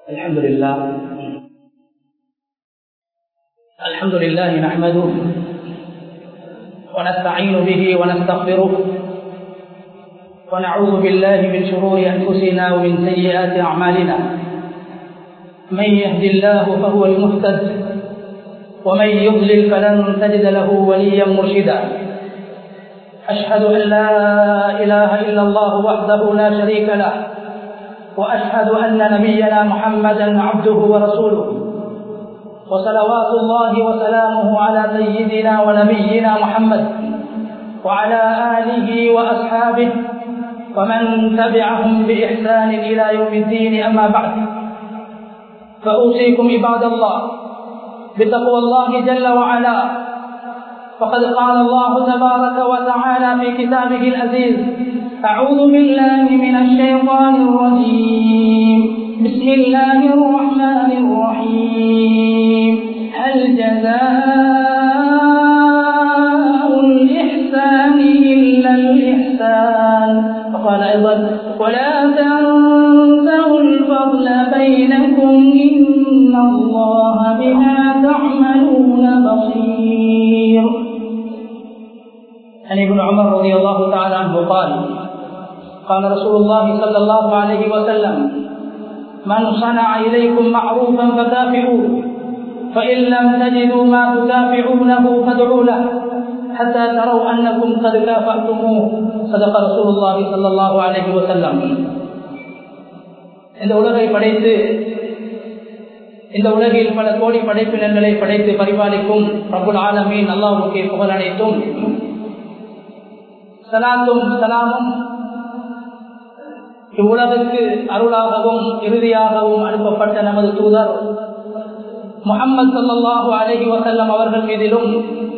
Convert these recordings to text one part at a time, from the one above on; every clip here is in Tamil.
الحمد لله الحمد لله نحمده ونستعين به ونستغفره ونعوذ بالله من شرور أنفسنا ومن سيئات أعمالنا من يهد الله فهو المهتد ومن يضلل فلن تجد له وليا مرشدا أشهد أن لا إله إلا الله وحده لا شريك له وأشهد أن نبينا محمدا عبده ورسوله وصلوات الله وسلامه على سيدنا ونبينا محمد وعلى آله وأصحابه ومن تبعهم بإحسان إلى يوم الدين أما بعد فأوصيكم عباد الله بتقوى الله جل وعلا فقد قال الله تبارك وتعالى في كتابه العزيز أعوذ بالله من الشيطان الرجيم بسم الله الرحمن الرحيم هل جزاء الإحسان إلا الإحسان وقال أيضا ولا تنسوا الفضل بينكم إن الله بما تعملون بصير عن ابن عمر رضي الله تعالى عنه قال قال رسول الله صلى الله عليه وسلم من صنع إليكم معروفا فكافئوه فإن لم تجدوا ما تكافئونه فادعوا له حتى تروا أنكم قد كافأتموه صدق رسول الله صلى الله عليه وسلم இந்த உலகை படைத்து இந்த உலகில் பல கோடி படைப்பினங்களை படைத்து பரிபாலிக்கும் பிரபுல் ஆலமீன் அல்லாவுக்கு புகழ் அனைத்தும் சலாத்தும் சலாமும் இவ்வுலகுக்கு அருளாகவும் இறுதியாகவும் அனுப்பப்பட்ட நமது தூதர் முகமது சல்லாஹூ அலஹி வசல்லம் அவர்கள் மீதிலும்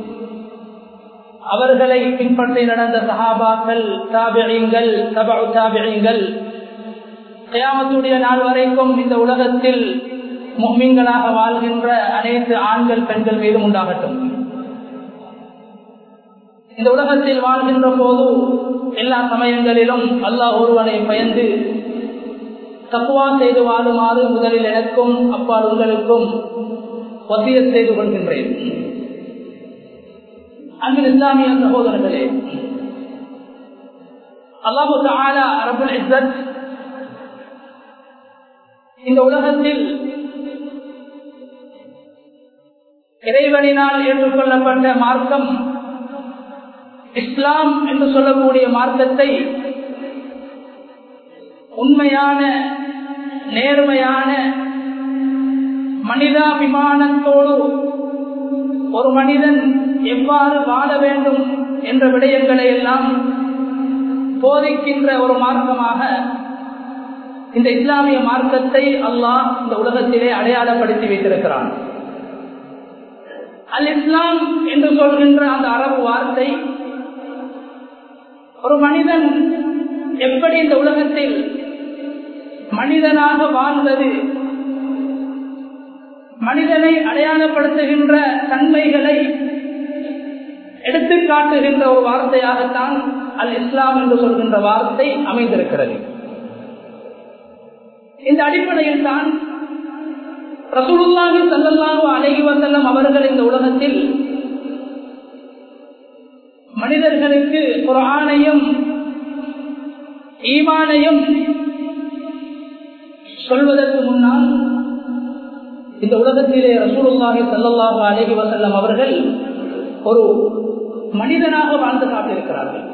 அவர்களை பின்பற்றி நடந்த சஹாபாக்கள் தாபியங்கள் தபு தாபியங்கள் கயாமத்துடைய நாள் வரைக்கும் இந்த உலகத்தில் முக்மீன்களாக வாழ்கின்ற அனைத்து ஆண்கள் பெண்கள் மீதும் உண்டாகட்டும் இந்த உலகத்தில் வாழ்கின்ற போது எல்லா சமயங்களிலும் அல்லாஹ் ஒருவனை பயந்து தக்குவா செய்து வாழுமாறு முதலில் எனக்கும் அப்பால் உங்களுக்கும் ஒத்திய செய்து கொள்கின்றேன் அன்பின் இஸ்லாமிய சகோதரர்களே அல்லாஹு ஆலா அரபுல் இஸ்ஸத் இந்த உலகத்தில் இறைவனினால் ஏற்றுக்கொள்ளப்பட்ட மார்க்கம் இஸ்லாம் என்று சொல்லக்கூடிய மார்க்கத்தை உண்மையான நேர்மையான மனிதாபிமானத்தோடு ஒரு மனிதன் எவ்வாறு வாழ வேண்டும் என்ற விடயங்களை எல்லாம் போதிக்கின்ற ஒரு மார்க்கமாக இந்த இஸ்லாமிய மார்க்கத்தை அல்லாஹ் இந்த உலகத்திலே அடையாளப்படுத்தி வைத்திருக்கிறான் அல் இஸ்லாம் என்று சொல்கின்ற அந்த அரபு வார்த்தை ஒரு மனிதன் எப்படி இந்த உலகத்தில் மனிதனாக வாழ்ந்தது மனிதனை அடையாளப்படுத்துகின்ற தன்மைகளை எடுத்து காட்டுகின்ற ஒரு வார்த்தையாகத்தான் அல் இஸ்லாம் என்று சொல்கின்ற வார்த்தை அமைந்திருக்கிறது இந்த அடிப்படையில் தான் ரசூலுல்லாஹி சல்லல்லாஹு அலைஹி வஸல்லம் அவர்கள் இந்த உலகத்தில் மனிதர்களுக்கு குரானையும் ஈமானையும் சொல்வதற்கு முன்னால் இந்த உலகத்திலே ரசூலுல்லாஹி சல்லல்லாஹு அலைஹி வஸல்லம் அவர்கள் ஒரு மனிதனாக வாழ்ந்து காட்டியிருக்கிறார்கள்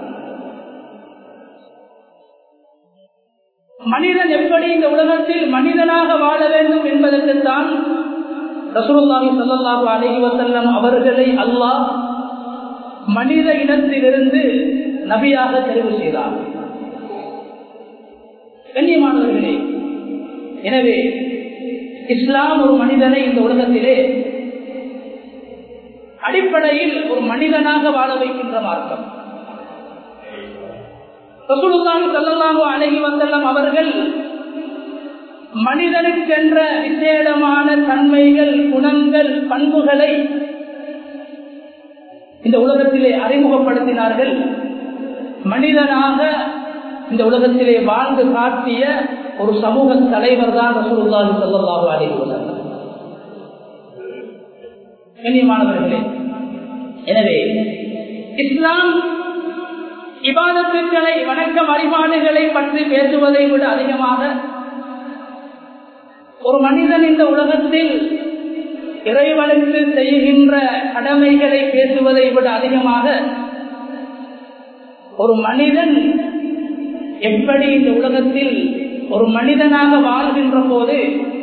மனிதன் எப்படி இந்த உலகத்தில் மனிதனாக வாழ வேண்டும் என்பதற்குத்தான் ரசூலுல்லாஹி சல்லல்லாஹு அலைஹி வஸல்லம் அவர்களை அல்லாஹ் மனித இனத்திலிருந்து நபியாக தெரிவு செய்தார் கண்ணியமானவர்களே எனவே இஸ்லாம் ஒரு மனிதனை இந்த உலகத்திலே அடிப்படையில் ஒரு மனிதனாக வாழ வைக்கின்ற மார்க்கம் ரசூலுல்லாஹி ஸல்லல்லாஹு அலைஹி வஸல்லம் அவர்கள் மனிதனுக்கென்ற விசேடமான தன்மைகள் குணங்கள் பண்புகளை இந்த உலகத்திலே அறிமுகப்படுத்தினார்கள் மனிதனாக இந்த உலகத்திலே வாழ்ந்து காட்டிய ஒரு சமூக தலைவர் தான் ரசூலுல்லாஹி ஸல்லல்லாஹு அலைஹி வஸல்லம் கண்ணியமானவர்களே எனவே இஸ்லாம் இபாதத்துக்களை வணக்க வழிபாடுகளை பற்றி பேசுவதை விட அதிகமாக ஒரு மனிதன் இந்த உலகத்தில் இறைவனுக்கு செய்கின்ற கடமைகளை பேசுவதை விட அதிகமாக ஒரு மனிதன் எப்படி இந்த உலகத்தில் ஒரு மனிதனாக வாழ்கின்ற போது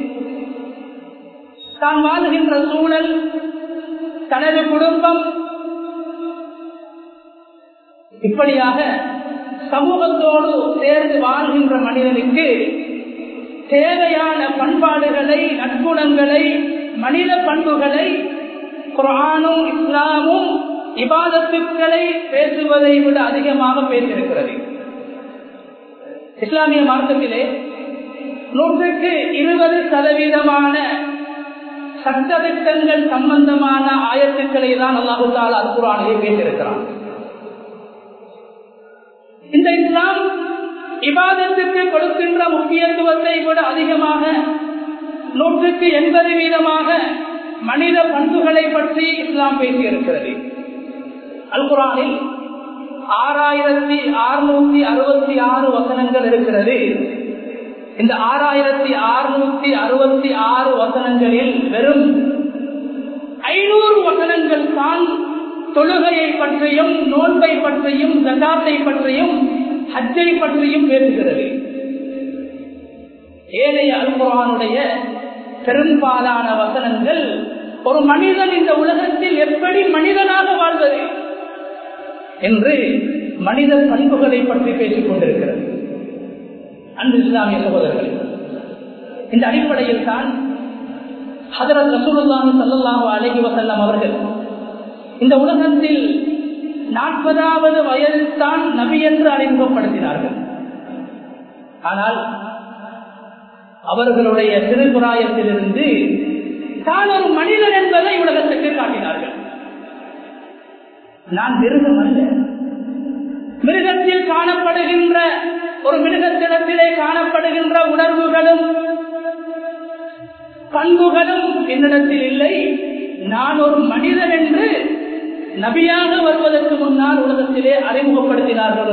தான் வாழ்கின்ற சூழல் தனது குடும்பம் இப்படியாக சமூகத்தோடு சேர்ந்து வாழ்கின்ற மனிதனுக்கு தேவையான பண்பாடுகளை நற்குணங்களை மனித பண்புகளை குரானும் இஸ்லாமும் இபாதத்துக்களை பேசுவதை விட அதிகமாக பேசியிருக்கிறது இஸ்லாமிய மார்க்கத்திலே நூற்றுக்கு இருபது சதவீதமான சட்டத்திட்டங்கள் சம்பந்தமான ஆயத்துக்களை தான் அல்லாஹு தாலா அது குரானிலே பேசியிருக்கிறான் இந்த இஸ்லாம் இபாதத்துக்கு கொடுக்கின்ற முக்கியத்துவத்தை விட அதிகமாக நூற்றுக்கு எண்பது வீதமாக மனித பண்புகளை பற்றி இஸ்லாம் பேசியிருக்கிறது அல் குரானில் ஆறாயிரத்தி அறுநூத்தி அறுபத்தி ஆறு வசனங்கள் இருக்கிறது இந்த ஆறாயிரத்தி அறுநூத்தி அறுபத்தி ஆறு வசனங்களில் வெறும் ஐநூறு வசனங்கள் தான் தொழுகையை பற்றியும் நோன்பை பற்றியும் ஜகாத்தை பற்றியும் ஹஜ்ஜை பற்றியும் பேசுகிறது ஏழைய அல்குரானுடைய பெரும்பாலான வசனங்கள் ஒரு மனிதன் இந்த உலகத்தில் எப்படி மனிதனாக வாழ்வது என்று மனித பண்புகளை பற்றி பேசிக் கொண்டிருக்கிறது அன்பு இஸ்லாமிய சகோதரர்கள் இந்த அடிப்படையில் தான் ஹதரத் ரசூலுல்லாஹி ஸல்லல்லாஹு அலைஹி வஸல்லம் அவர்கள் இந்த உலகத்தில் நாற்பதாவது வயதில் தான் நபி என்று அறிமுகப்படுத்தினார்கள் ஆனால் அவர்களுடைய திருக்குறாயத்திலிருந்து தான் ஒரு மனிதன் என்பதை உலகத்துக்கு காட்டினார்கள் நான் மிருகம் அல்ல மிருகத்தில் காணப்படுகின்ற ஒரு மிருகத்திடத்திலே காணப்படுகின்ற உணர்வுகளும் பண்புகளும் என்னிடத்தில் இல்லை நான் ஒரு மனிதன் என்று நபியாக வருவதற்கு முன்னால் உலகத்திலே அறிமுகப்படுத்தினார்கள்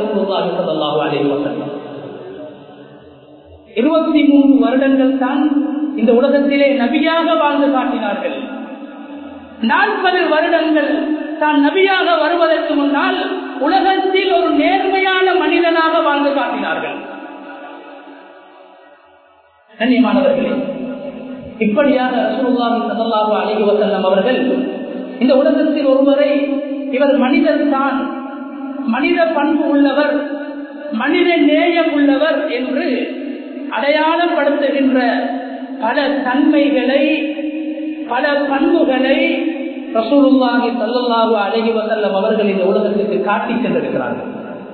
இருபத்தி மூன்று வருடங்கள் தான் இந்த உலகத்திலே நபியாக வாழ்ந்து காட்டினார்கள் நாற்பது வருடங்கள் தான் நபியாக வருவதற்கு முன்னால் உலகத்தில் ஒரு நேர்மையான மனிதனாக வாழ்ந்து காட்டினார்கள் கண்ணியமானவர்களே இப்படியாக ரசூலுல்லாஹி ஸல்லல்லாஹு அலைஹி வஸல்லம் அவர்கள் இந்த உலகத்தில் ஒருவரை இவர் மனிதன் தான் மனித பண்பு உள்ளவர் மனித நேயம் உள்ளவர் என்று அடையாளப்படுத்துகின்ற பல தன்மைகளை பல பண்புகளை ரசூலுல்லாஹி ஸல்லல்லாஹு அலைஹி வஸல்லம் அவர்கள் இந்த உலகத்திற்கு காட்டி சென்றிருக்கிறார்கள்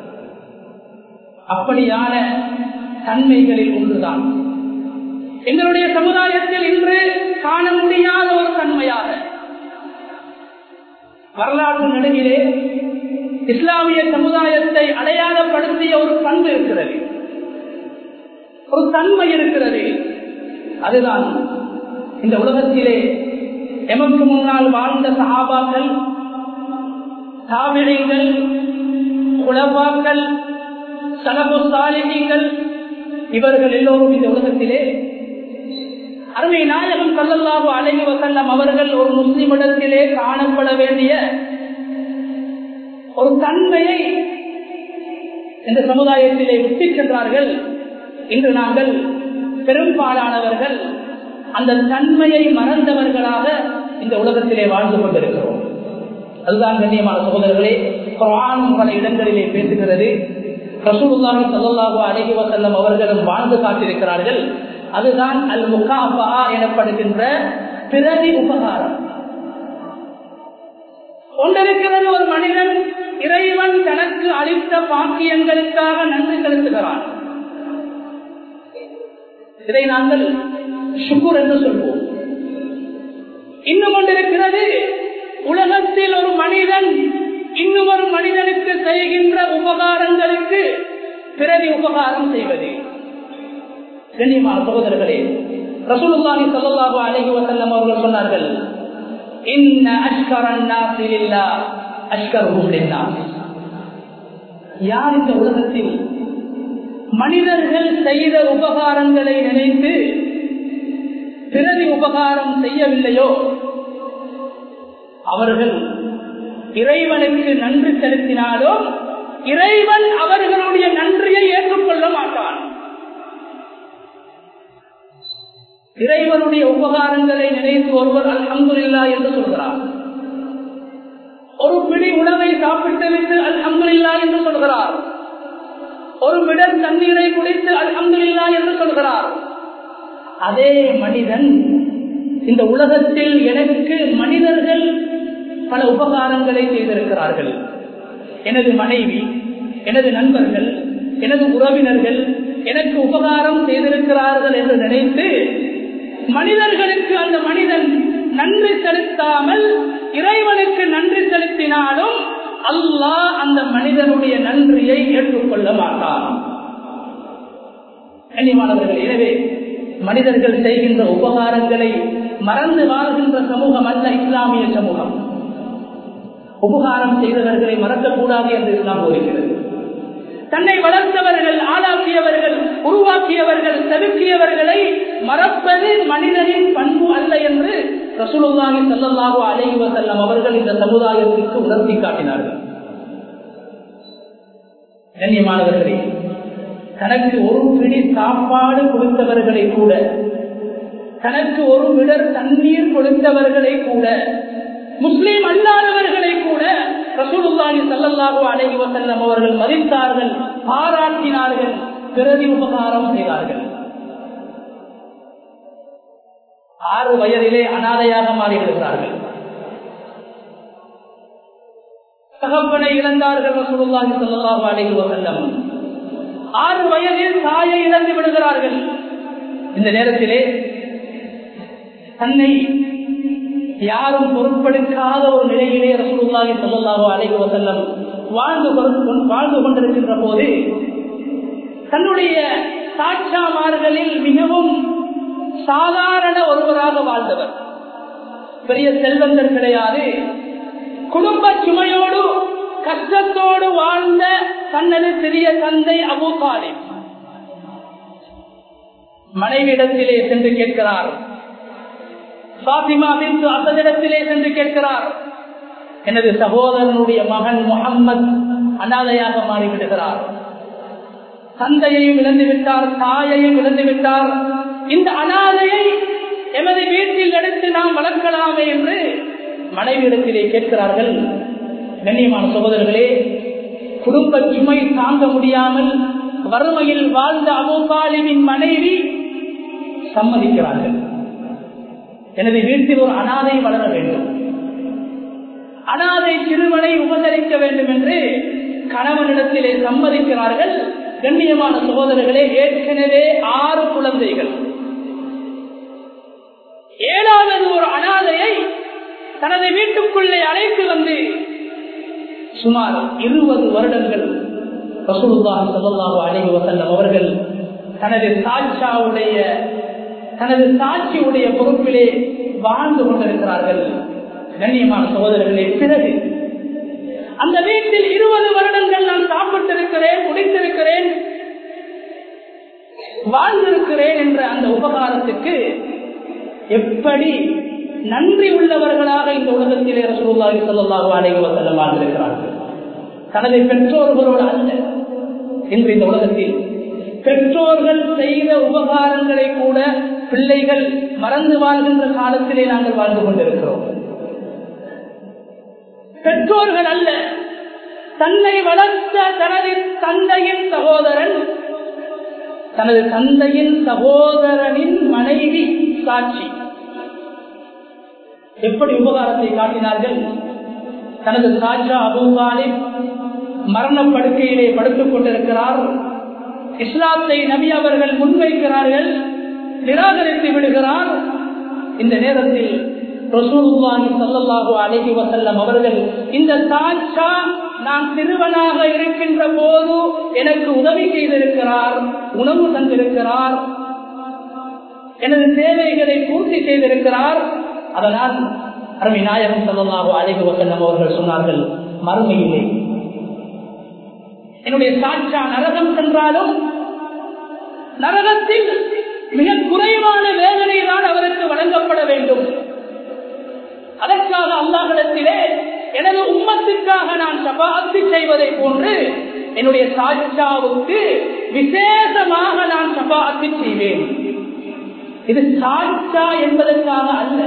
அப்படியான தன்மைகளில் ஒன்றுதான் எங்களுடைய சமுதாயத்தில் இன்று காண முடியாத ஒரு தன்மையாக வரலாற்று நடுவிலே இஸ்லாமிய சமுதாயத்தை அடையாளப்படுத்திய ஒரு பண்பு இருக்கிறது ஒரு தன்மை இருக்கிறது அதுதான் இந்த உலகத்திலே எமக்கு முன்னால் வாழ்ந்த சகாபாக்கள் தாவிழிகள் குலபாக்கள் சலபு சாலிகள் இவர்கள் எல்லோரும் இந்த உலகத்திலே அருமை நாயகம் கல்லல்லாஹு அழகி வசல்லம் அவர்கள் ஒரு முஸ்லிமிடத்திலே காணப்பட வேண்டிய ஒரு தன்மையை இந்த சமுதாயத்திலே விட்டு சென்றார்கள் இன்று நாங்கள் பெரும்பாலானவர்கள் அந்த தன்மையை மறந்தவர்களாக இந்த உலகத்திலே வாழ்ந்து கொண்டிருக்கிறோம் அதுதான் கண்ணியமான சகோதரர்களே குரான் பல இடங்களிலே பேசுகிறது ரசூலுல்லாஹி ஸல்லல்லாஹு அலைஹி வஸல்லம் அவர்களும் வாழ்ந்து காட்டியிருக்கிறார்கள் அதுதான் அல் முகாஃபா எனப்படுகின்ற பிரதி உபகாரம் கொண்டிருக்கிறது ஒரு மனிதன் இறைவன் தனக்கு அளித்த பாக்கியங்களுக்காக நன்றி செலுத்துகிறான் இதை நாங்கள் சுக்குர் என்று சொல்வோம் இன்னும் கொண்டிருக்கிறது உலகத்தில் ஒரு மனிதன் இன்னும் ஒரு மனிதனுக்கு செய்கின்ற உபகாரங்களுக்கு பிரதி உபகாரம் செய்வது கண்ணியமான சகோதரர்களே ரசூலுல்லாஹி ஸல்லல்லாஹு அலைஹி வஸல்லம் அவர்கள் சொன்னார்கள் இன்ன அஷ்கரன் நாஸி லில்லாஹ் அஷ்கருஹும் லின்னாஸ் யார் இந்த உலகத்தில் மனிதர்கள் செய்த உபகாரங்களை நினைத்து பிறகு உபகாரம் செய்யவில்லையோ அவர்கள் இறைவனுக்கு நன்றி செலுத்தினாலும் இறைவன் அவர்களுடைய நன்றியை ஏற்றுக்கொள்ள மாட்டான் இறைவனுடைய உபகாரங்களை நினைத்து ஒருவர் அல்ஹம்துல்லா என்று சொல்கிறார் ஒரு பிடி உணவை சாப்பிட்டு விட்டு அல்ஹம்துல்லா என்று சொல்கிறார் ஒரு விடல் தண்ணீரை குடித்து அல்ஹம்துல்லா என்று சொல்கிறார் அதே மனிதன் இந்த உலகத்தில் எனக்கு மனிதர்கள் பல உபகாரங்களை செய்திருக்கிறார்கள் எனது மனைவி எனது நண்பர்கள் எனது உறவினர்கள் எனக்கு உபகாரம் செய்திருக்கிறார்கள் என்று நினைத்து மனிதர்களுக்கு அந்த மனிதன் நன்றி செலுத்தாமல் இறைவனுக்கு நன்றி செலுத்தினாலும் அல்லாஹ் அந்த மனிதனுடைய நன்றியை ஏற்றுக்கொள்ள மாட்டான் கண்ணியமானவர்கள் எனவே மனிதர்கள் செய்கின்ற உபகாரங்களை மறந்து வாழ்கின்ற சமூகம் அல்ல இஸ்லாமிய சமூகம் உபகாரம் செய்தவர்களை மறக்கக்கூடாது என்று இஸ்லாம் கூறுகிறது தன்னை வளர்த்தவர்கள் ஆளாக்கியவர்கள் உருவாக்கியவர்கள் செதுக்கியவர்களை மறப்பது மனிதனின் பண்பு அல்ல என்று ரசூலுல்லாஹி ஸல்லல்லாஹு அலைஹி வஸல்லம் அவர்கள் இந்த சமுதாயத்திற்கு உணர்த்தி காட்டினார்கள் கண்ணியமானவர்களே தனக்கு ஒரு பிடி சாப்பாடு கொடுத்தவர்களை கூட தனக்கு ஒரு விடர் தண்ணீர் கொடுத்தவர்களை கூட முஸ்லீம் அல்லாதவர்களை கூட ரசூலுல்லாஹி ஸல்லல்லாஹு அலைஹி வஸல்லம் அவர்கள் மதித்தார்கள் பாராட்டினார்கள் பிரதி உபகாரம் செய்தார்கள் ஆறு வயதிலே அனாதையாக மாறிவிடுகிறார்கள் தகப்பனை இழந்தார்கள் ரசூலுல்லாஹி ஸல்லல்லாஹு அலைஹி வஸல்லம் ஆறு வயதில் தாயை இழந்து விடுகிறார்கள் இந்த நேரத்திலே தன்னை யாரும் பொருட்படுத்தாத ஒரு நிலையிலே ரசூலுல்லாஹி ஸல்லல்லாஹு அலைஹி வஸல்லம் வாழ்ந்து வாழ்ந்து கொண்டிருக்கின்ற போது தன்னுடைய சாட்சாமார்களில் மிகவும் சாதாரண ஒருவராக வாழ்ந்தவர் பெரிய செல்வந்தர் கிடையாது குடும்ப சுமையோடு கஷ்டத்தோடு வாழ்ந்த தன்னது சிறிய தந்தை அபு தாலிப் மனைவிடத்திலே சென்று கேட்கிறார் பாத்திமா பின் அசதிடத்திலே சென்று கேட்கிறார் எனது சகோதரனுடைய மகன் முகம்மது அனாதையாக மாறிவிடுகிறார் தந்தையையும் இழந்து விட்டார் தாயையும் இழந்து விட்டார் இந்த அனாதையை எமது வீட்டில் எடுத்து நாம் வளர்க்கலாமே என்று மனைவியிடத்திலே கேட்கிறார்கள் கண்ணியமான சகோதரர்களே குடும்ப சுமை தாங்க முடியாமல் வறுமையில் வாழ்ந்த அபுபாலிவின் மனைவி சம்மதிக்கிறார்கள் எனது வீட்டில் ஒரு அனாதை வளர வேண்டும் அனாதை சிறுவனை உபசரிக்க வேண்டும் என்று கணவனிடத்திலே சம்மதிக்கிறார்கள் கண்ணியமான சகோதரர்களே ஏற்கனவே ஆறு குழந்தைகள் ஏழாவது ஒரு அனாதையை தனது வீட்டுக்குள்ளே அழைத்து வந்து சுமார் இருபது வருடங்கள் ரசூலுல்லாஹி ஸல்லல்லாஹு அலைஹி வஸல்லம் அவர்கள் தனது சாட்சாவுடைய தனது சாட்சியுடைய பொறுப்பிலே வாழ்ந்து கொண்டிருக்கிறார்கள் கண்ணியமான சகோதரர்களே பிறகு அந்த வீட்டில் இருபது வருடங்கள் நான் சாப்பிட்டிருக்கிறேன் குடித்திருக்கிறேன் வாழ்ந்திருக்கிறேன் என்ற அந்த உபகாரத்துக்கு எப்படி நன்றி உள்ளவர்களாக இந்த உலகத்திலே ரசூலுல்லாஹி ஸல்லல்லாஹு அலைஹி வஸல்லம் வாழ்ந்திருக்கிறார்கள் தனது பெற்றோர்களோடு அல்ல இன்று இந்த உலகத்தில் பெற்றோர்கள் செய்த உபகாரங்களை கூட பிள்ளைகள் மறந்து வாழ்கின்ற காலத்திலே நாங்கள் வாழ்ந்து கொண்டிருக்கிறோம் பெற்றோர்கள் அல்ல தன்னை வளர்த்த தனது தந்தையின் சகோதரன் தனது தந்தையின் சகோதரனின் மனைவி சாட்சி எப்படி உபகாரத்தை காட்டினார்கள் தனது சாஜா அபுபாலிப் மரணப்படுக்கையிலே படுத்துக் கொண்டிருக்கிறார் இஸ்லாத்தை நபி அவர்கள் முன்வைக்கிறார்கள் நிராகரித்து விடுகிறார் இந்த நேரத்தில் ரசூலுல்லாஹி ஸல்லல்லாஹு அலைஹி வஸல்லம் அவர்கள் இந்த சாட்சா நான் சிறுவனாக இருக்கின்ற போது எனக்கு உதவி செய்திருக்கிறார் உணவு தந்திருக்கிறார் எனது தேவைகளை பூர்த்தி செய்திருக்கிறார் அதனால் அருமை நாயகம் சொல்லலாகோ அழைகு வசல்லம் அவர்கள் சொன்னார்கள் மறுமையிலே என்னுடைய சாட்சா நரகம் சென்றாலும் நரகத்தில் மிக குறைவான வேதனை தான் அவருக்கு வழங்கப்பட வேண்டும் அதற்காக அல்லாஹிடத்திலே எனது உம்மத்துக்காக நான் சபாத்தி செய்வதை போன்று என்னுடைய சாட்சாவுக்கு விசேஷமாக நான் சபாத்தி செய்வேன் இது சாட்சா என்பதற்காக அல்ல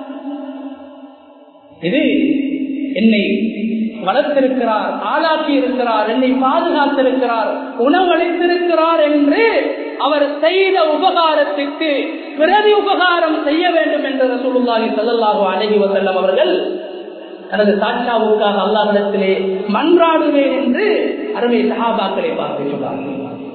இது என்னை வளர்த்திருக்கிறார் ஆளாக்கி இருக்கிறார் என்னை பாதுகாத்திருக்கிறார் உணவளித்திருக்கிறார் என்று அவர் செய்த உபகாரத்துக்கு பிறகு உபகாரம் செய்ய வேண்டும் என்று ரசூலுல்லாஹி ஸல்லல்லாஹு அலைஹி வஸல்லம் அவர்கள் தனது சாட்சாவுக்காக அல்லாஹிடத்திலே மன்றாடுவேன் என்று அருமை சஹாபாக்களை பார்த்து சொன்னார்கள்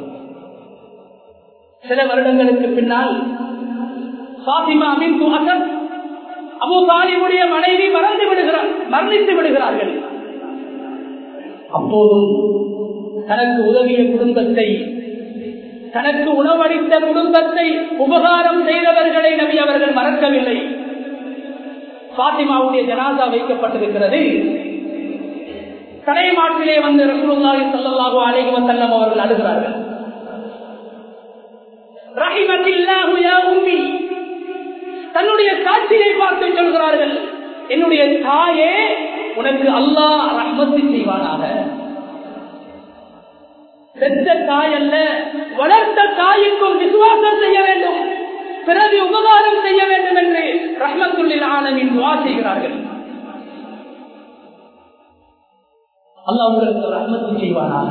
சில வருடங்களுக்கு பின்னால் பாத்திமா அமின் அசத் அபு தாலிபுடைய மனைவி மறந்து விடுகிறார் மரணித்து விடுகிறார்கள் அப்போதும் தனக்கு உதவிய குடும்பத்தை தனக்கு உணவளித்த குடும்பத்தை உபகாரம் செய்தவர்களை நபி அவர்கள் மறக்கவில்லை பாத்திமாவுடைய ஜனாதா வைக்கப்பட்டிருக்கிறது தலைமாட்டிலே வந்து ரசூலுல்லாஹி ஸல்லல்லாஹு அலைஹி வஸல்லம் அவர்கள் அழுகிறார்கள் ரஹிமத்தில்லாஹு யா உம்மி தன்னுடைய காட்சியை பார்த்து சொல்கிறார்கள் என்னுடைய தாயே உனக்கு அல்லாஹ் ரஹ்மத்து செய்வானாக பெற்ற தாய் அல்ல வளர்த்த தாய்க்கும் விசுவாசம் செய்ய வேண்டும் பிறகு உபகாரம் செய்ய வேண்டும் என்று ரஹ்மத்துள்ளில் ஆலமின் துவா செய்கிறார்கள் அல்லாஹ் உங்களுக்கு ரஹ்மத்து செய்வானாக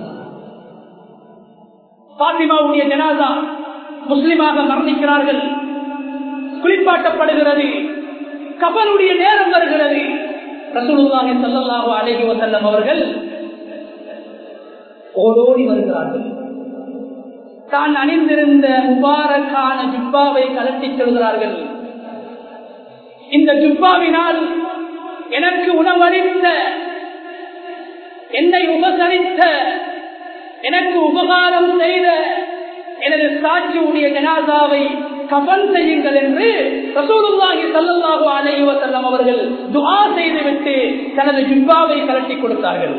பாத்திமாவுடைய ஜனாதா முஸ்லிமாக மரணிக்கிறார்கள் குளிப்பாட்டப்படுகிறது கபனுடைய நேரம் வருகிறது ரசூலுல்லாஹி ஸல்லல்லாஹு அலைஹி வஸல்லம் அவர்கள் ஓடோடி வருகிறார்கள் தான் அணிந்திருந்த முபாரக்கான ஜுப்பாவை கலட்டி செல்கிறார்கள் இந்த ஜுப்பாவினால் எனக்கு உணவளித்த என்னை உபசரித்த எனக்கு உபகாரம் செய்த எனது சாட்சியுடைய ஜனாதாவை கபன் செய்யுங்கள் என்று ரசூலுல்லாஹி ஸல்லல்லாஹு அலைஹி வஸல்லம் அவர்கள் துஆ செய்துவிட்டு தனது ஜுப்பாவை கலட்டி கொடுத்தார்கள்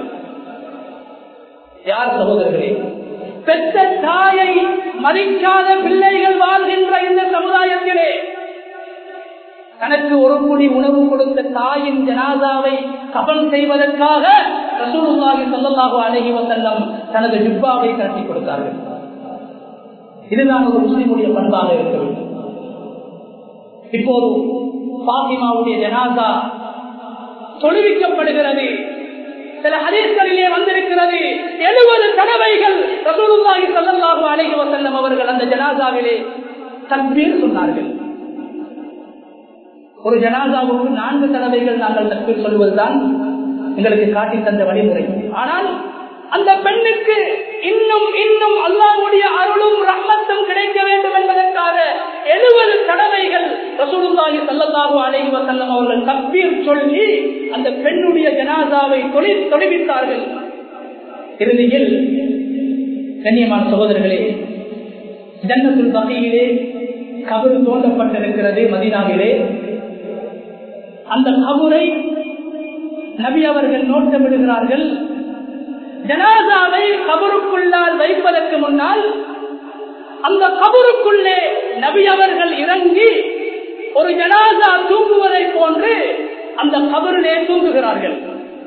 யார் சகோதரர்களே பெற்ற தாயை மதிக்காத பிள்ளைகள் வாழ்கின்ற இந்த சமுதாயத்திலே தனக்கு ஒரு குடி உணவு கொடுத்த தாயின் ஜனாதாவை கபன் செய்வதற்காக ரசூலுல்லாஹி ஸல்லல்லாஹு அலைஹி வஸல்லம் தனது ஜுப்பாவை கட்டி கொடுத்தார்கள் இதுதான் ஒரு முஸ்லிமுடைய பண்பாக இருக்க வேண்டும் இப்போது பாத்திமாவுடைய ஜனாதா தொழுவிக்கப்படுகிறது சில ஹதீஸ்களிலே வந்திருக்கிறது எழுபது தடவைகள் ரசூலுல்லாஹி ஸல்லல்லாஹு அலைஹி வஸல்லம் அவர்கள் அந்த ஜனாசாவிலே தக்பீர் சொன்னார்கள் ஒரு ஜனாசாவுக்கு நான்கு தடவைகள் நாங்கள் தக்பீர் சொல்வதுதான் எங்களுக்கு காட்டி தந்த வழிமுறை ஆனால் அந்த பெண்ணுக்கு இன்னும் இன்னும் அல்லாஹ்வுடைய அருளும் ரஹ்மத்தும் கிடைக்க வேண்டும் என்பதற்காக எழுபது தடவைகள் ரசூலுல்லாஹி ஸல்லல்லாஹு அலைஹி வஸல்லம் அவர்கள் தக்பீர் சொல்லி அந்த பெண்ணுடைய ஜனாசாவை தொழி தொலைவித்தார்கள் இறுதியில் கண்ணியமான சகோதரர்களே ஜன்னத்துல் பகையிலே கபரு தோண்டப்பட்டிருக்கிறது மதினாவிலே அந்த கபுரை நபி அவர்கள் நோட்டமிடுகிறார்கள் ஜனாதாவை கபருக்குள்ளால் வைப்பதற்கு முன்னால் அந்த கபருக்குள்ளே நபி அவர்கள் இறங்கி ஒரு ஜனாதா தூங்குவதை போன்று அந்த கபரிலே தூங்குகிறார்கள்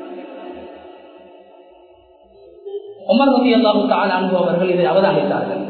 உமர் நபி அல்லாஹு தாலானு அவர்கள் இதை அவதானித்தார்கள்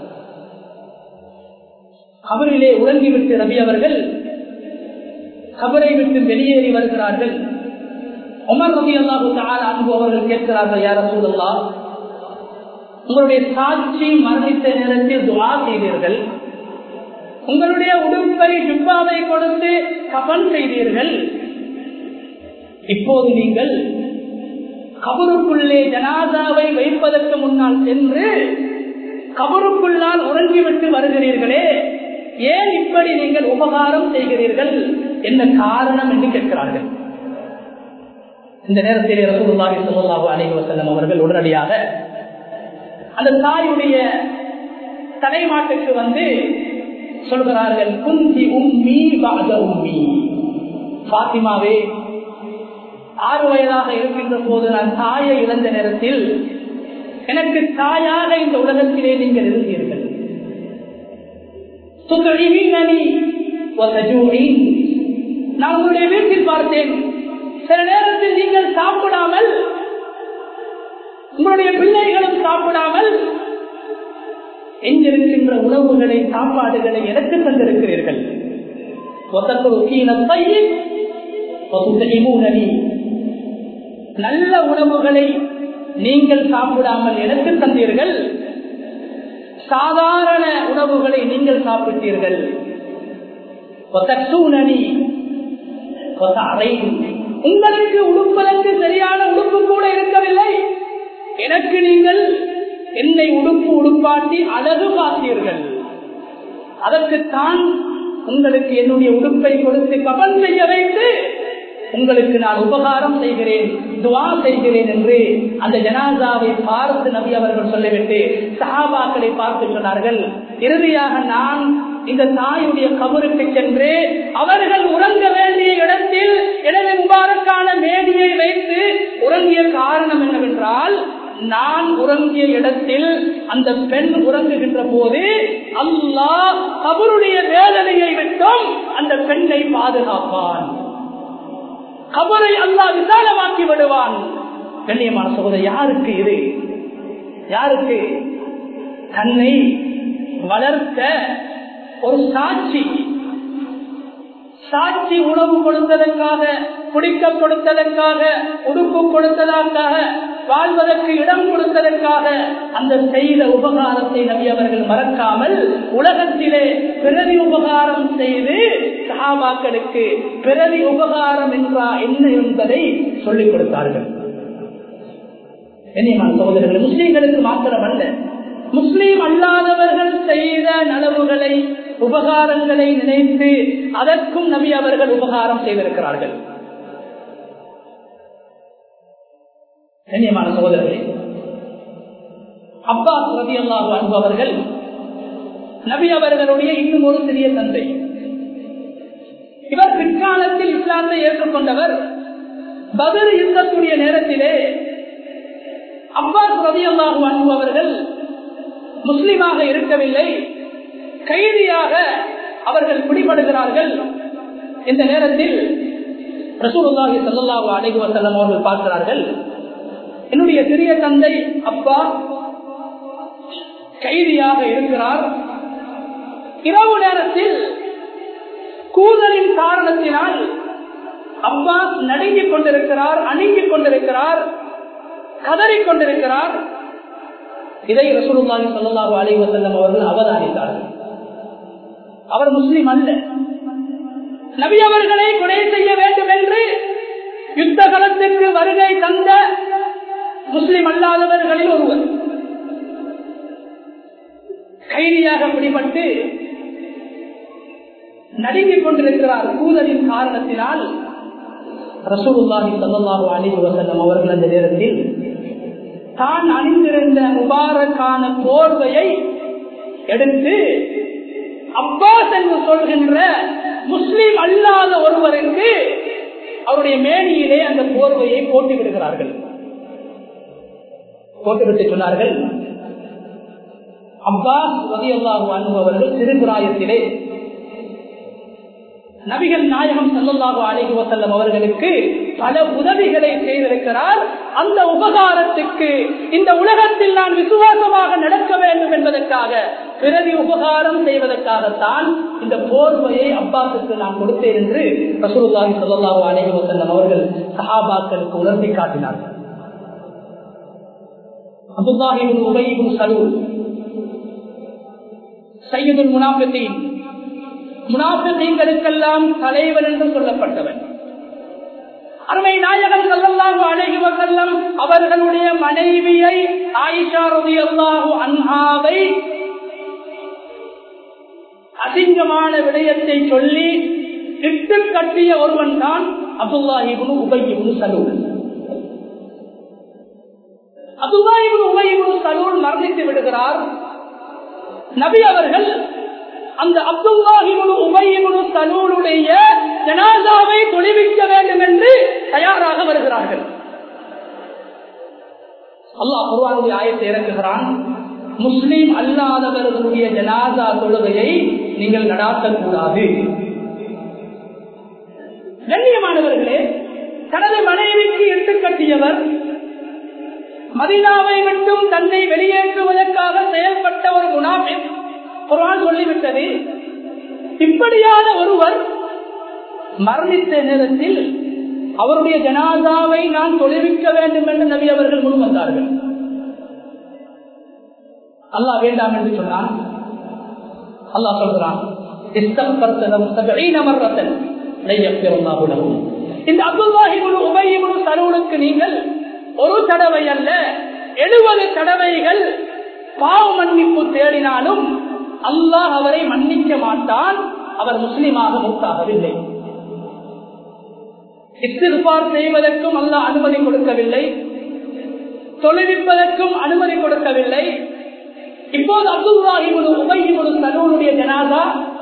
கபரிலே உறங்கிவிட்டு ரபி அவர்கள் கபரை விட்டு வெளியேறி வருகிறார்கள் உமர் ரபி அல்லாஹு தாலானு அவர்கள் கேட்கிறார்கள் யார சூழல்லா உங்களுடைய சாட்சி மரணித்த நேரத்தில் துவா செய்தீர்கள் உங்களுடைய உடுப்பை ஜுப்பாவை கொடுத்து கபன் செய்தீர்கள் இப்போது நீங்கள் கபருக்குள்ளே ஜனாதாவை வைப்பதற்கு முன்னால் சென்று கபருக்குள்ளால் உறங்கிவிட்டு வருகிறீர்களே ஏன் இப்படி நீங்கள் உபகாரம் செய்கிறீர்கள் என்ன காரணம் என்று கேட்கிறார்கள் இந்த நேரத்தில் ரசூலுல்லாஹி ஸல்லல்லாஹு அலைஹி வஸல்லம் அவர்கள் உடனடியாக அந்த தாயுடைய தலைமாட்டுக்கு வந்து சொல்கிறார்கள் குந்தி உம்மி பாத உம்மி பாத்திமாவே ஆறு வயதாக இருக்கின்ற போது நான் தாயை இழந்த நேரத்தில் எனக்கு தாயாக இந்த உலகத்திலே நீங்கள் இருந்தீர்கள் நான் உங்களுடைய வீட்டில் பார்த்தேன் சில நேரத்தில் நீங்கள் சாப்பிடாமல் உங்களுடைய பிள்ளைகளும் சாப்பிடாமல் எங்கிருக்கின்ற உணவுகளை சாப்பாடுகளை எனக்கு தந்திருக்கிறீர்கள் நல்ல உணவுகளை நீங்கள் சாப்பிடாமல் எனக்கு தந்தீர்கள் சாதாரண உணவுகளை நீங்கள் சாப்பிட்டீர்கள் உங்களுக்கு உடுப்பதற்கு சரியான உடுப்பு கூட இருக்கவில்லை எனக்கு நீங்கள் என்னை உடுப்பு உடுப்பாட்டி அழகு பார்த்தீர்கள் அதற்குத்தான் உங்களுக்கு என்னுடைய உடுப்பை கொடுத்து கபன் செய்ய வைத்து உங்களுக்கு நான் உபகாரம் செய்கிறேன் துவா செய்கிறேன் என்று அந்த ஜனாதாவை பார்த்து நபி அவர்கள் சொல்லிவிட்டு சஹாபாக்களை பார்த்து சொன்னார்கள் இறுதியாக நான் இந்த தாயுடைய கபருக்கு சென்று அவர்கள் உறங்க வேண்டிய இடத்தில் எனது முபாரக்கான மேடியை வைத்து உறங்கிய காரணம் என்னவென்றால் நான் உறங்கிய இடத்தில் அந்த பெண் உறங்குகின்ற போது அல்லாஹ் கபருடைய வேதனையை விட்டும் அந்த பெண்ணை பாதுகாப்பான் கபரை அல்லா விசாலமாக்கி விடுவான் கண்ணியமான சகோதரர் யாருக்கு இது யாருக்கு தன்னை வளர்த்த ஒரு சாட்சி சாட்சி உணவு கொடுத்ததற்காக குடிக்க கொடுத்ததற்காக உடுப்பு கொடுத்ததற்காக வாழ்வதற்கு இடம் கொடுத்ததற்காக அந்த செய்த உபகாரத்தை நபி அவர்கள் மறக்காமல் உலகத்திலே பிறவி உபகாரம் செய்து சஹாபாக்களுக்கு பிறவி உபகாரம் என்றா என்ன என்பதை சொல்லிக் கொடுத்தார்கள் என்னையமான சகோதரர்கள் முஸ்லீம்களுக்கு மாத்திரமல்ல முஸ்லீம் அல்லாதவர்கள் செய்த நலவுகளை உபகாரங்களை நினைத்து அதற்கும் நபி அவர்கள் உபகாரம் செய்திருக்கிறார்கள் கண்ணியமான சகோதரர்களே அப்பாஸ் ரவி அல்லாஹ் அன்பவர்கள் நபி அவர்களுடைய இன்னும் ஒரு சிறிய தந்தை இவர் பிற்காலத்தில் இஸ்லாத்தை ஏற்றுக்கொண்டவர் பதில் யுத்தக்கூடிய நேரத்திலே அப்பாஸ் ரவி அல்லாஹு அன்பவர்கள் முஸ்லிமாக இருக்கவில்லை கைதியாக அவர்கள் பிடிபடுகிறார்கள் இந்த நேரத்தில் ரசூலுல்லாஹி ஸல்லல்லாஹு அலைஹி வஸல்லம் அவர்கள் பார்க்கிறார்கள் என்னுடைய சிறிய தந்தை அப்பா கைதியாக இருக்கிறார் இரவு நேரத்தில் கூதலின் காரணத்தினால் அப்பாஸ் நடுங்கிக் கொண்டிருக்கிறார் அணுங்கிக் கொண்டிருக்கிறார் கதறிக் கொண்டிருக்கிறார் இதை ரசூலுல்லாஹி ஸல்லல்லாஹு அலைஹி வஸல்லம் அவர்கள் அவதானித்தார்கள் அவர் முஸ்லிம் அல்ல நபி அவர்களை கொலை செய்ய வேண்டும் என்று யுத்த களத்திற்கு வருகை தந்த முஸ்லிம் அல்லாதவர்களில் ஒருவர் கைதியாக பிடிபட்டு நடுங்கிக் கொண்டிருக்கிறார் கூதலின் காரணத்தினால் ரசூலுல்லாஹி ஸல்லல்லாஹு அலைஹி வஸல்லம் அவர்கள் அந்த நேரத்தில் தான் அணிந்திருந்த முபாரக்கான போர்வையை எடுத்து அப்பாஸ் என்று சொல்கின்ற முஸ்லிம் அல்லாத ஒருவருக்கு அவருடைய மேனியிலே அந்த போர்வையை போட்டு விடுகிறார்கள் போட்டுவிட்டு சொன்னார்கள் அப்பாஸ் ரதியல்லாஹு அனுபவர்கள் திருக்குறாயத்திலே நபிகள் நாயகம் சல்லல்லாஹு அலைஹி வசல்லம் அவர்களுக்கு பல உதவிகளை செய்திருக்கிறார் அந்த உபகாரத்துக்கு இந்த உலகத்தில் நான் விசுவாசமாக நடக்க வேண்டும் என்பதற்காக பிறவி உபகாரம் செய்வதற்காகத்தான் இந்த போர்வையை அப்பாசுக்கு நான் கொடுத்தேன் என்று ரசூலுல்லாஹி சல்லல்லாஹு அலைஹி வசல்லம் அவர்கள் சஹாபாக்களுக்கு உணர்த்தி காட்டினார்கள் அப்துல்லாஹிபின் உபயிபின் சலூல் சையதுல் முனாஃபித்தீன் முனாஃபிகளுக்கெல்லாம் தலைவன் என்று சொல்லப்பட்டவன் அருமை நாயகன் சல்லல்லாஹு அலைஹி வஸல்லம் அவர்களுடைய மனைவியை ஆயிஷா ரலியல்லாஹு அன்ஹாவை அசிங்கமான விடயத்தை சொல்லி இட்டு கட்டிய ஒருவன் தான் அப்துல்லாஹிபுன் உபயிபுன் சலூல் அப்துல்லாஹிபுன் உபயிபுன் சலூல் மரணித்து விடுகிறார் நபி அவர்கள் அந்த அப்துல்லாஹிமுனு உபயிமுனு சலூனுடைய ஜனாதாவை தொழிவிக்க வேண்டும் என்று தயாராக வருகிறார்கள் அல்லாஹ் குர்வானுடைய ஆயத்தை இறக்குகிறான் முஸ்லீம் அல்லாதவர்களுடைய ஜனாதா தொழுகையை நீங்கள் நடாத்தக்கூடாது கண்ணியமானவர்களே தனது மனைவிக்கு எடுத்துக்கட்டியவர் மதினாவை விட்டும் தன்னை வெளியேற்றுவதற்காக செயல்பட்ட ஒரு குணாபின் குரான் சொல்லிவிட்டது இப்படியான ஒருவர் மரணித்த நேரத்தில் அவருடைய ஜனாதாவை நான் தொழில்விக்க வேண்டும் என்று நபி அவர்கள் முன் வந்தார்கள் அல்லாஹ் வேண்டாம் என்று சொன்னான் அல்லாஹ் சொல்கிறான் இந்த அப்துல்லாஹிபுல் உபயிபுல் சலூனுக்கு நீங்கள் ஒரு தடவை அல்ல எழுபது தடவைகள் பாவ மன்னிப்பு தேடினாலும் அல்லாஹ் அவரை மன்னிக்க மாட்டான் அவர் முஸ்லீமாக மூத்தாகவில்லை இத்திருப்பார் செய்வதற்கும் அல்லாஹ் அனுமதி கொடுக்கவில்லை தொழில்விப்பதற்கும் அனுமதி கொடுக்கவில்லை இப்போது அப்துல்லாஹிபுல் உபயிபுல் சலூனுடைய ஜனாதா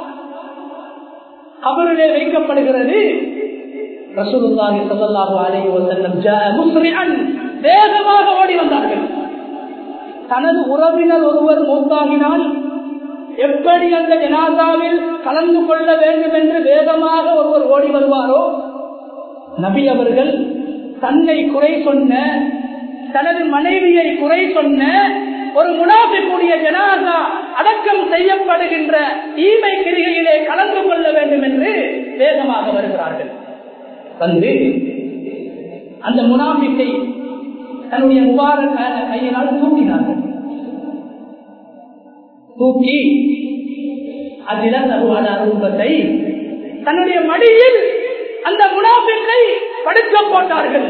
அவரிலே வைக்கப்படுகிறது ரசூலுல்லாஹி ஸல்லல்லாஹு அலைஹி வஸல்லம் முஸ்ரிஅன் வேகமாக ஓடி வந்தார்கள் தனது உறவினர் ஒருவர் மூத்தாகினால் எப்படி அந்த ஜனாதாவில் கலந்து கொள்ள வேண்டும் என்று வேகமாக ஒருவர் ஓடி வருவாரோ நபி அவர்கள் தன்னை குறை சொன்ன தனது மனைவியை குறை சொன்ன ஒரு முனாபிக்கூடிய ஜனாதா அடக்கம் செய்யப்படுகின்ற ஈமை கிரிகையிலே கலந்து கொள்ள வேண்டும் என்று வேகமாக வருகிறார்கள் வந்து அந்த முனாபிக்கை தன்னுடைய முபாரக்கான கையினால் தூக்கினார்கள் தூக்கி அதில தருவான அரும்பத்தை தன்னுடைய மடியில் அந்த முனாபிக்கை படுக்க போட்டார்கள்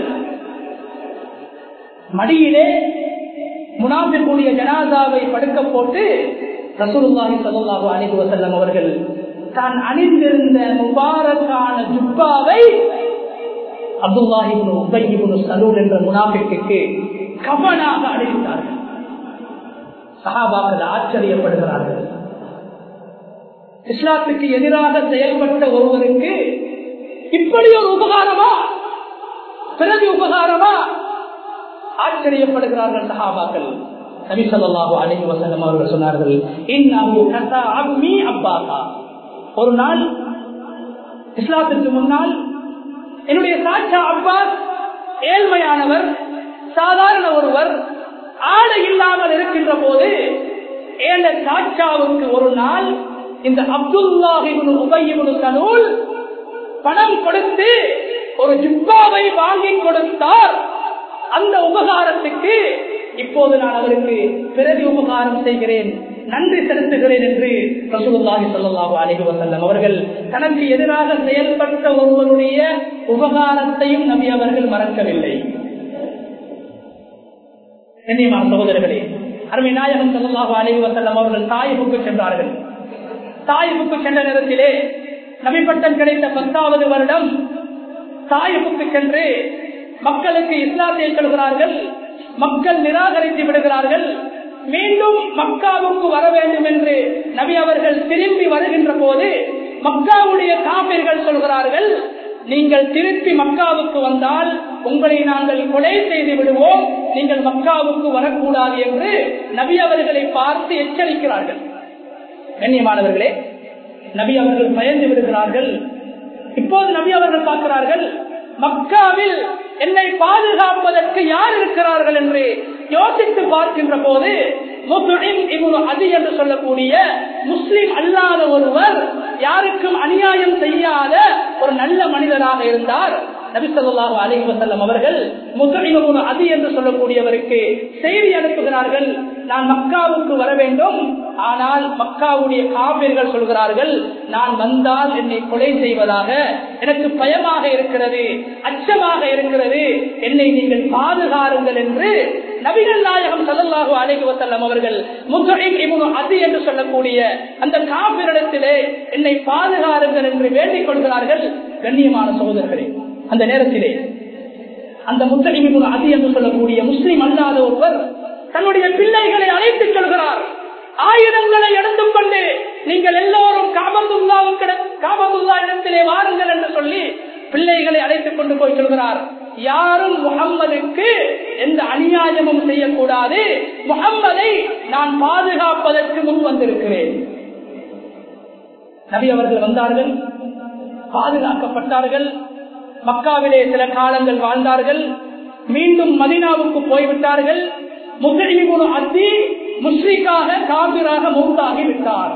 மடியிலே முனாபிக்குடைய ஜனாதாவை படுக்க போட்டு ரசூலுல்லாஹி ஸல்லல்லாஹு அலைஹி வஸல்லம் அவர்கள் தான் அணிந்திருந்த முபாரக்கான ஜுப்பாவை அப்துல்லாஹிபுன் உபையிபுன் சலூல் என்ற முனாபிக்கு கவனாக அணிவித்தார்கள் சஹாபாக்கள் ஆச்சரியப்படுகிறார்கள் இஸ்லாத்துக்கு எதிராக செயல்பட்ட ஒருவருக்கு இப்படி ஒரு உபகாரமா பிறகு உபகாரமா ஆச்சரியப்படுகிறார்கள் சஹாபாக்கள் நபி சொல்லாஹு அலைஹி வசல்லம் அவர்கள் சொன்னார்கள் இன்னஹு கஸா அம்மி அப்பாசா ஒரு நாள் இஸ்லாத்திற்கு முன்னால் என்னுடைய சாட்சா அப்பாஸ் ஏழ்மையானவர் சாதாரண ஒருவர் ஆடை இல்லாமல் இருக்கின்ற போது ஏழ சாட்சாவுக்கு ஒரு நாள் இந்த அப்துல்லாஹிபுன் உபயிபுன் சனூல் பணம் கொடுத்து ஒரு ஜிப்பாவை வாங்கி கொடுத்தார் அந்த உபகாரத்துக்கு இப்போது நான் அவருக்கு பிறகு உபகாரம் செய்கிறேன் நன்றி செலுத்துகிறேன் என்று ரசூலுல்லாஹி ஸல்லல்லாஹு அலைஹி வஸல்லம் அவர்கள் தனக்கு எதிராக செயல்பட்ட ஒருவருடைய உபகாரத்தையும் நபி அவர்கள் மறக்கவில்லை கண்ணியமான சகோதரர்களே அருமை நாயகம் ஸல்லல்லாஹு அலைஹி வஸல்லம் அவர்கள் தாயிபுக்கு சென்றார்கள் தாயிபுக்கு சென்ற நேரத்திலே நபிப்பட்டம் கிடைத்த பத்தாவது வருடம் தாயிபுக்கு சென்று மக்களுக்கு இஸ்லாத்தை சொல்கிறார்கள் மக்கள் நிராகரித்து விடுகிறார்கள் மீண்டும் மக்காவுக்கு வர வேண்டும் என்று நபி அவர்கள் திரும்பி வருகின்ற போது மக்காவுடைய காப்பீர்கள் சொல்கிறார்கள் நீங்கள் திருப்பி மக்காவுக்கு வந்தால் உங்களை நாங்கள் கொலை செய்து விடுவோம் நீங்கள் மக்காவுக்கு வரக்கூடாது என்று நபி அவர்களை பார்த்து எச்சரிக்கிறார்கள் கண்ணியமானவர்களே நபி அவர்கள் பயந்து விடுகிறார்கள் இப்போது நபி அவர்கள் பார்க்கிறார்கள் மக்காவில் என்னை பாதுகாப்பதற்கு யார் இருக்கிறார்கள் என்று யோசித்து பார்க்கின்ற போது அதி என்று சொல்லக்கூடிய முஸ்லிம் அல்லாத ஒருவர் யாருக்கும் அநியாயம் செய்யாத ஒரு நல்ல மனிதராக இருந்தார் நபிசல்லாஹு அலிஹி வசல்லம் அவர்கள் முஸ்லிம் அதி என்று சொல்லக்கூடியவருக்கு செய்தி அனுப்புகிறார்கள் நான் மக்காவுக்கு வர வேண்டும் ஆனால் மக்காவுடைய காவிர்கள் சொல்கிறார்கள் நான் வந்தால் என்னை கொலை செய்வதாக எனக்கு பயமாக இருக்கிறது அச்சமாக இருக்கிறது என்னை நீங்கள் பாதுகாருங்கள் என்று நபிகள் நாயகம் சல்லாஹூ அலைஹி வசல்லம் அவர்கள் முஸ்லிம் அதி என்று சொல்லக்கூடிய அந்த காப்பிரிடத்திலே என்னை பாதுகாருங்கள் என்று வேண்டிக் கொள்கிறார்கள் கண்ணியமான சகோதரர்களே அந்த நேரத்திலே அந்த முஸ்லிம் அதி என்று சொல்லக்கூடிய முஸ்லிம் அல்லாத ஒருவர் தன்னுடைய பிள்ளைகளை அழைத்துச் செல்கிறார் ஆயுதங்களை எடுத்துக் கொண்டு நீங்கள் எல்லோரும் காபந்துல்லாவுக்கு காபந்துல்லா இடத்திலே வாருங்கள் என்று சொல்லி பிள்ளைகளை அழைத்துக் கொண்டு போய் சொல்கிறார் யாரும் முகம்மதுக்கு எந்த அநியாயமும் செய்யக்கூடாது முகம்மதை நான் பாதுகாப்பதற்கு முன் வந்திருக்கிறேன் நபி அவர்கள் வந்தார்கள் பாதுகாக்கப்பட்டார்கள் மக்காவிலே சில காலங்கள் வாழ்ந்தார்கள் மீண்டும் மதினாவுக்கு போய்விட்டார்கள் முஸ்லிமுன் அத்தி முஸ்லிக்காக காபிராக மூத்தாகி விட்டார்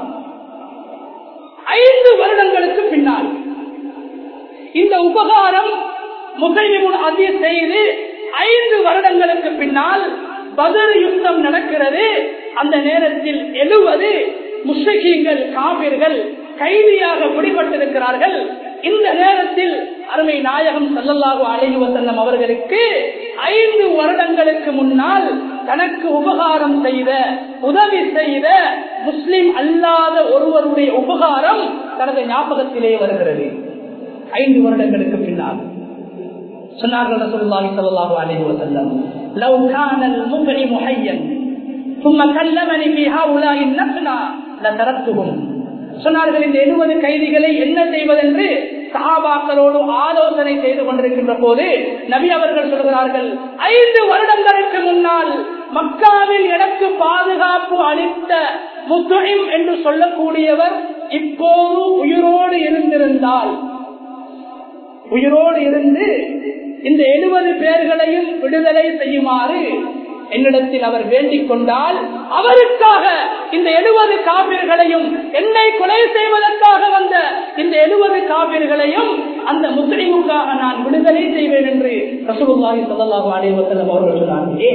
ஐந்து வருடங்களுக்கு பின்னால் இந்த உபகாரம் முஸ்லிமுன் அதி செய்து ஐந்து வருடங்களுக்கு பின்னால் பதில் யுத்தம் நடக்கிறது அந்த நேரத்தில் எழுவது முஸ்லிம்கள் காவிர்கள் கைதியாக பிடிபட்டிருக்கிறார்கள் இந்த நேரத்தில் அருமை நாயகம் சல்லல்லாஹு அலைஹி வசல்லம் அவர்களுக்கு ஐந்து வருடங்களுக்கு முன்னால் தனக்கு உபகாரம் செய்த உதவி செய்த முஸ்லிம் அல்லாத ஒருவருடைய உபகாரம் தனது ஞாபகத்திலே வருகிறது ஐந்து வருடங்களுக்கு பின்னால் சொன்னார்கள் ரசூலுல்லாஹி ஸல்லல்லாஹு அலைஹி வஸல்லம் லவ் கான المطعم حيا ثم كلمني في هؤلاء النفنا لتركتهم சொன்னார்கள் இந்த எழுபது கைதிகளை என்ன செய்வதென்று சகாபாக்களோடு ஆலோசனை செய்து கொண்டிருக்கின்ற போது நபி அவர்கள் சொல்கிறார்கள் ஐந்து வருடங்களுக்கு முன்னால் மக்காவில் எனக்கு பாதுகாப்பு அளித்த முத்துஹிம் என்று சொல்லக்கூடியவர் இப்போது உயிரோடு இருந்திருந்தால் உயிரோடு இருந்து இந்த எழுபது பேர்களையும் விடுதலை செய்யுமாறு என்னிடத்தில் அவர் வேண்டிக் கொண்டால் அவருக்காக இந்த எழுபது காப்பீர்களையும் என்னை கொலை செய்வதற்காக வந்த இந்த எழுபது காப்பீர்களையும் அந்த முஸ்லிமுக்காக நான் விடுதலை செய்வேன் என்று ரசூலுல்லாஹி ஸல்லல்லாஹு அலைஹி வஸல்லம் அவர்கள் சொன்னார்களே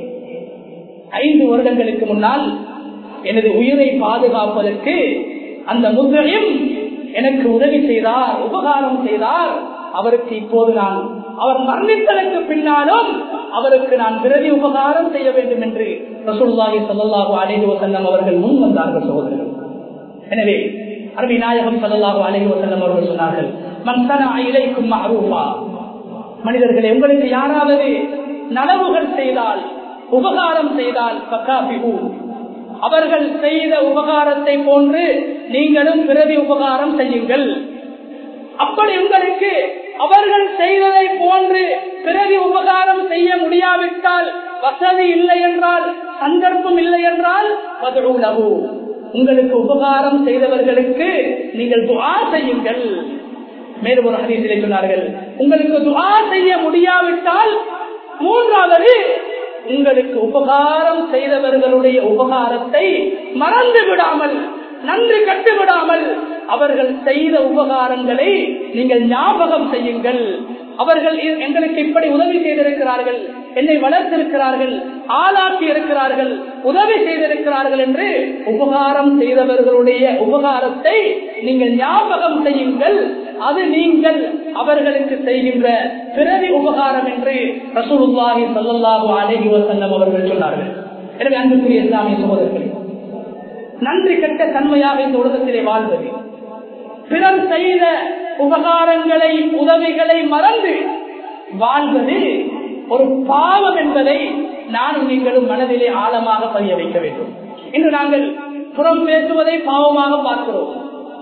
ஐந்து வருடங்களுக்கு முன்னால் எனது உயிரை பாதுகாப்பதற்கு அந்த முஸ்லிம் எனக்கு உதவி செய்தார் உபகாரம் செய்தார் அவருக்கு இப்போது நான் அவர் மரணித்ததற்கு பின்னாலும் அவருக்கு நான் விரதி உபகாரம் செய்ய வேண்டும் என்று ரசூல்லாஹி சல்லாஹூ அலைஹி வசல்லம் அவர்கள் முன் வந்தார்கள் சகோதரர்கள் எனவே அரபி நாயகம் சல்லாஹூ அலைஹி வசல்லம் அவர்கள் சொன்னார்கள் மன்சனா இலைக்கும் மரூபா மனிதர்களே உங்களுக்கு யாராவது நலவுகள் செய்தால் உபகாரம் செய்தால் பக்காபிஹூ அவர்கள் செய்த உபகாரத்தை போன்று நீங்களும் பிறவி உபகாரம் செய்யுங்கள் அப்படி உங்களுக்கு அவர்கள் செய்ததை போன்று பிறகு உபகாரம் செய்ய முடியாவிட்டால் வசதி இல்லை என்றால் சந்தர்ப்பம் இல்லை என்றால் பதிலுணவு உங்களுக்கு உபகாரம் செய்தவர்களுக்கு நீங்கள் துவா செய்யுங்கள் மேலும் ஒரு ஹதீசிலே சொன்னார்கள் உங்களுக்கு துவா செய்ய முடியாவிட்டால் மூன்றாவது உங்களுக்கு உபகாரம் செய்தவர்களுடைய உபகாரத்தை மறந்து விடாமல் நன்றி கட்டுவிடாமல் அவர்கள் செய்த உபகாரங்களை நீங்கள் ஞாபகம் செய்யுங்கள் அவர்கள் எங்களுக்கு இப்படி உதவி செய்திருக்கிறார்கள் என்னை வளர்த்திருக்கிறார்கள் ஆளாக்கி இருக்கிறார்கள் உதவி செய்திருக்கிறார்கள் என்று உபகாரம் செய்தவர்களுடைய உபகாரத்தை நீங்கள் ஞாபகம் செய்யுங்கள் அது நீங்கள் அவர்களுக்கு செய்கின்ற பிறவி உபகாரம் என்று ரசூலுல்லாஹி சல்லாஹூ அலஹி வசல்லம் அவர்கள் சொன்னார்கள் எனவே அன்புக்குரிய இஸ்லாமிய சகோதரர்களே நன்றி கட்ட தன்மையாக இந்த உலகத்திலே வாழ்வது பிறர் செய்த உபகாரங்களை உதவிகளை மறந்து வாழ்வது ஒரு பாவம் என்பதை நானும் நீங்களும் மனதிலே ஆழமாக பதிய வைக்க வேண்டும் இன்று நாங்கள் புறம் பேசுவதை பாவமாக பார்க்கிறோம்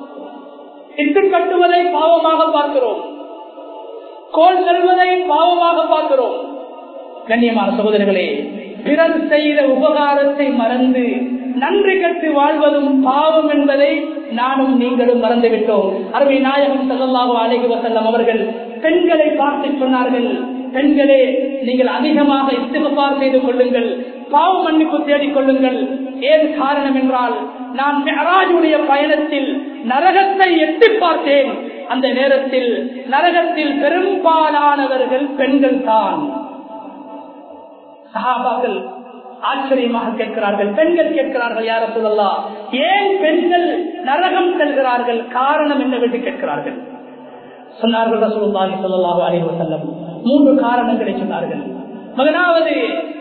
இட்டு கட்டுவதை பாவமாக பார்க்கிறோம் கோல் செல்வதை பாவமாக பார்க்கிறோம் கண்ணியமான சகோதரர்களே பிறர் செய்த உபகாரத்தை மறந்து நன்றி கட்டு வாழ்வதும் பாவம் என்பதை நானும் நீங்களும் மறந்துவிட்டோம் அருமை நாயகம் செல்லல்லாஹு அழகி வசல்லம் அவர்கள் பெண்களை பார்த்து சொன்னார்கள் பெண்களே நீங்கள் அதிகமாக இஸ்திகபார் செய்து கொள்ளுங்கள் பாவ மன்னிப்பு தேடிக் கொள்ளுங்கள் ஏன் காரணம் என்றால் நான் மெஹராஜுடைய பயணத்தில் நரகத்தை எட்டி பார்த்தேன் அந்த நேரத்தில் நரகத்தில் பெரும்பாலானவர்கள் பெண்கள் தான் சஹாபாக்கள் ஆச்சரியமாக கேட்கிறார்கள் பெண்கள் கேட்கிறார்கள் யார சொல்லலாம் ஏன் பெண்கள் நரகம் செல்கிறார்கள் காரணம் என்னவென்று கேட்கிறார்கள் சொன்னார்கள் ரசூலுல்லாஹி ஸல்லல்லாஹு அலைஹி வஸல்லம் மூன்று காரணங்களை சொன்னார்கள் முதலாவது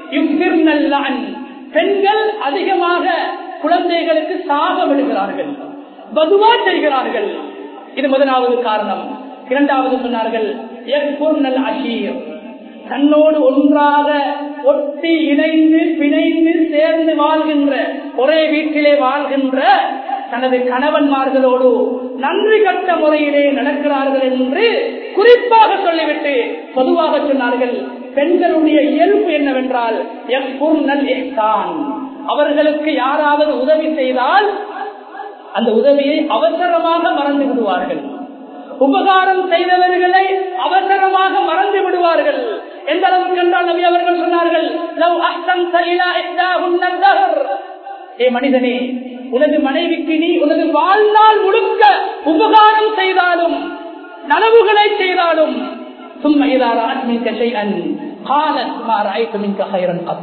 பெண்கள் அதிகமாக குழந்தைகளுக்கு சாபம் விடுகிறார்கள் பதுவா செய்கிறார்கள் இது முதலாவது காரணம் இரண்டாவது சொன்னார்கள் அஷீர் தன்னோடு ஒன்றாக ஒட்டி இணைந்து பிணைந்து சேர்ந்து வாழ்கின்ற ஒரே வீட்டிலே வாழ்கின்ற தனது கணவன்மார்களோடு நன்றி கட்ட முறையிலே நடக்கிறார்கள் என்று குறிப்பாக சொல்லிவிட்டு பொதுவாக சொன்னார்கள் பெண்களுடைய இயல்பு என்னவென்றால் எப்பொருள் எஹ்சான் அவர்களுக்கு யாராவது உதவி செய்தால் அந்த உதவியை அவசரமாக மறந்து விடுவார்கள் உபகாரம் செய்தவர்களை அவசரமாக மறந்து விடுவார்கள் எந்த அளவுக்கு என்றால் நபி அவர்கள் சொன்னார்கள் "லவ் அஹ்சன்த இலா இஹ்தாஹுன்ன அத்-தஹர்." ஏ மனிதனே உனது மனைவிக்கு நீ உனது வாழ்நாள் முழுக்க உபகாரம் செய்தாலும் நனவுகளை செய்தாலும் ثم إذا رأت منك شيئا قالت ما رأيت منك خيرا قط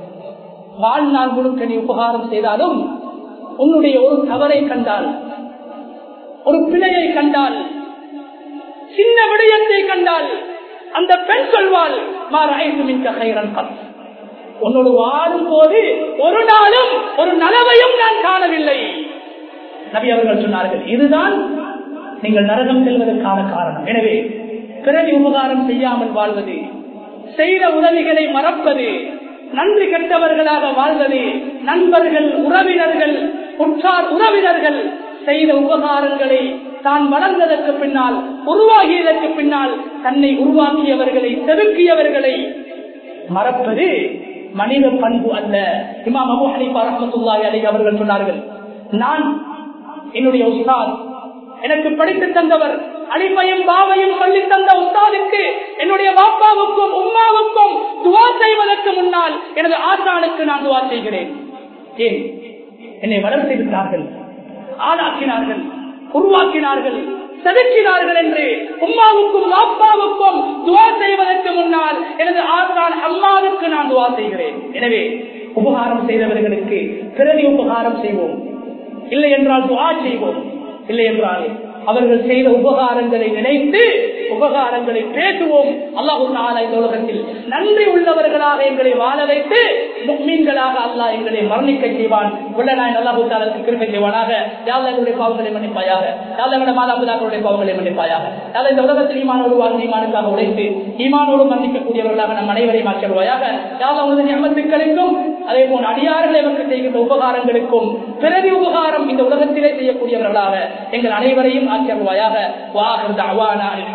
வாழ்நாள் முழுக்க நீ உபகாரம் செய்தாலும் உன்னுடைய ஒரு தவறை கண்டால் ஒரு பிழையை கண்டால் சின்ன விடயத்தை கண்டால் அந்த பெண் சொல்வாள் மாறாய்த்து மிக்க கைரன் உன்னோடு வாழும் போது ஒரு நாளும் ஒரு நலவையும் நான் காணவில்லை நபி அவர்கள் சொன்னார்கள் இதுதான் நீங்கள் நரகம் செல்வதற்கான காரணம் எனவே பிறகு உபகாரம் செய்யாமல் வாழ்வது செய்த உதவிகளை மறப்பது நன்றி கெட்டவர்களாக வாழ்வது நண்பர்கள் உறவினர்கள் உற்றார் உறவினர்கள் செய்த உபகாரங்களை தான் வளர்ந்ததற்கு பின்னால் உருவாகியதற்கு பின்னால் தன்னை உருவாக்கியவர்களை செதுக்கியவர்களை மறப்பது மனித பண்பு அல்ல இமாம் அபு ஹனீஃபா ரஹ்மத்துல்லாஹி அலைஹி அவர்கள் சொன்னார்கள் நான் என்னுடைய உஸ்தாத் எனக்கு படித்து தந்தவர் அடிமையும் பாவையும் சொல்லி தந்த உஸ்தாதுக்கு என்னுடைய பாப்பாவுக்கும் உம்மாவுக்கும் துவா செய்வதற்கு முன்னால் எனது ஆசானுக்கு நான் துவா செய்கிறேன் ஏன் என்னை வளர்த்து விட்டார்கள் ஆளாக்கினார்கள் உருவாக்கினார்கள் செதுக்கினார்கள் என்று உம்மாவுக்கும் அப்பாவுக்கும் துவா செய்வதற்கு முன்னால் எனது ஆசான் அம்மாவுக்கு நான் துவா செய்கிறேன் எனவே உபகாரம் செய்தவர்களுக்கு பிறகு உபகாரம் செய்வோம் இல்லை என்றால் துவா செய்வோம் இல்லை என்றால் அவர்கள் செய்த உபகாரங்களை நினைத்து உபகாரங்களை பேசுவோம் அல்லாஹு நாளா இந்த உலகத்தில் நன்றி உள்ளவர்களாக எங்களை வாழ வைத்து மீன்களாக அல்லாஹ் எங்களை மரணிக்க செய்வான் உள்ளனாய் அல்லாஹு தாலுக்கு கிருப்பை செய்வானாக யாழ்ல எங்களுடைய பாவங்களை மன்னிப்பாயாக யாழ்ல எங்களுடைய மாதாபிதாக்களுடைய பாவங்களை மன்னிப்பாயாக யாழ்ல இந்த உலகத்தில் ஈமானோடு வாழ்ந்து ஈமானுக்காக உழைத்து ஈமானோடு மன்னிக்கக்கூடியவர்களாக நம் அனைவரையும் ஆக்கிடுவாயாக யாழ்ல உங்களது நியமத்துக்களுக்கும் அதே போல் அடியார்களை அவருக்கு செய்கின்ற உபகாரங்களுக்கும் பிறகு உபகாரம் இந்த உலகத்திலே செய்யக்கூடியவர்களாக எங்கள் அனைவரையும் ஆக்கிடுவாயாக வாகர் அவானா